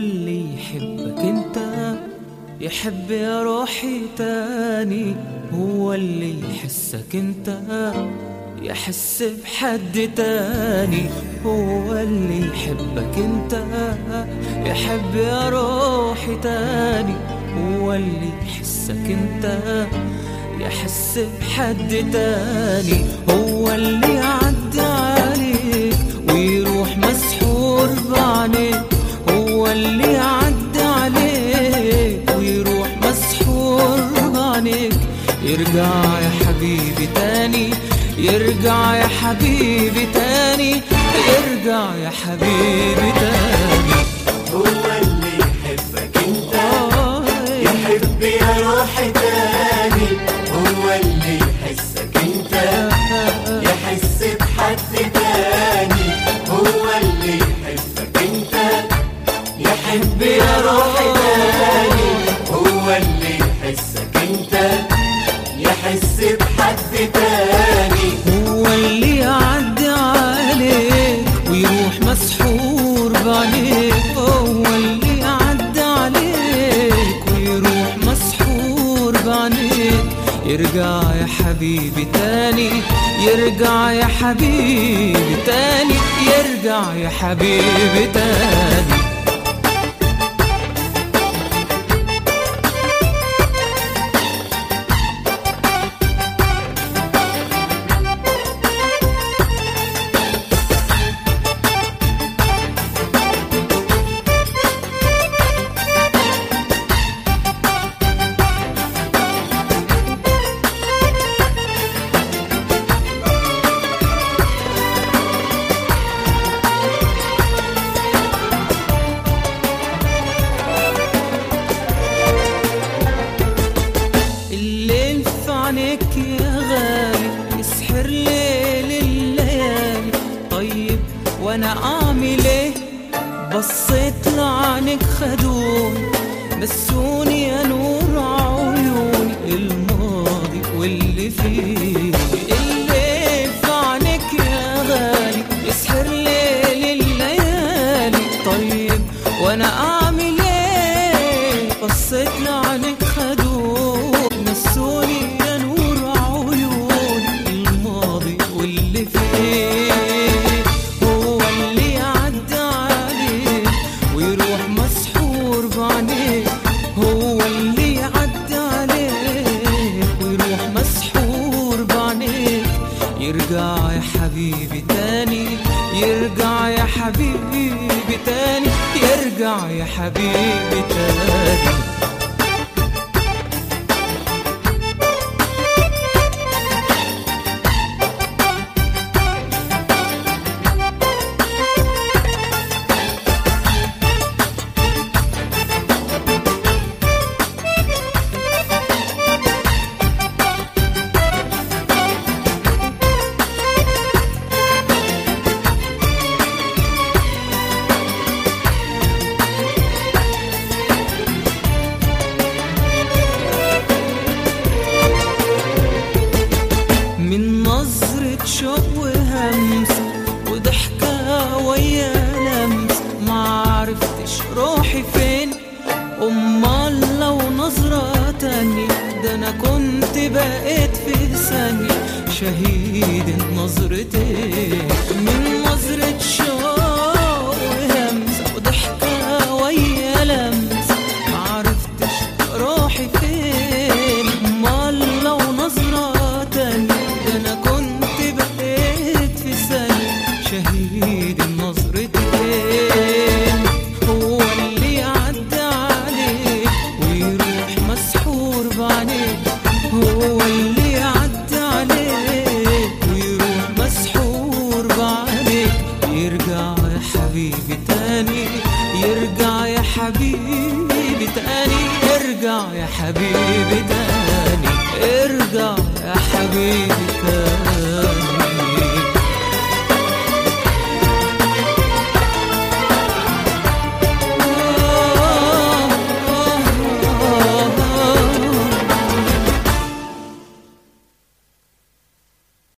اللي يحبك انت يحب يا روحي تاني هو اللي يحسك انت يحس بحد تاني هو اللي يحبك انت يحب يا روحي تاني هو اللي يحسك انت يحس بحد تاني هو اللي يعدي عليك ويروح مسحور بعينيك هو اللي يعدي عليك ويروح مسحور بعينيك يرجع يا حبيبي تاني يرجع يا حبيبي تاني يرجع يا حبيبي تاني هو اللي يحبك انت آه، يحب يا روحي تاني هو اللي يحسك انت يحس بحد تاني هو اللي يحبك انت يحب يا روحي تاني هو اللي يحسك انت يحس بحد تاني هو اللي يعدي عليك ويروح مسحور بعينيك هو اللي يعدي عليك ويروح مسحور بعينيك يرجع يا حبيبي تاني يرجع يا حبيبي تاني يرجع يا حبيبي تاني الليل في عينيك يا غالي يسحر ليل الليالي طيب وانا اعمل ايه بصيت لعينك خدوني نسوني يا نور عيوني الماضي واللي فيه الليل في عينيك يا غالي يسحر ليل الليالي طيب وانا اعمل ايه بصيت لعينك خدوني نسوني يا نور عيوني الماضي واللي فيه هو اللي يعدي عليك ويروح مسحور بعينيك هو اللي يعدي عليك ويروح مسحور بعينيك يرجع يا حبيبي تاني يرجع يا حبيبي تاني يرجع يا حبيبي تاني من نظرة شوق وهمسة وضحكة ويا لمسة ما عرفتش روحي فين أمال لو نظرة تانية ده أنا كنت بقيت في ثانية شهيد نظرتك من نظرة شوق وهمسة وضحكة ويا لمسة ما عرفتش روحي فين أمال لو نظرة تانية ده أنا كنت بقيت في ثانية شهيد النظرتين هو اللي يعدي عليك ويروح مسحور بعينيك هو اللي يعدي عليك ويروح مسحور بعينيك يرجع يا حبيبي تاني يرجع يا حبيبي تاني ارجع يا حبيبي تاني ارجع يا حبيبي تاني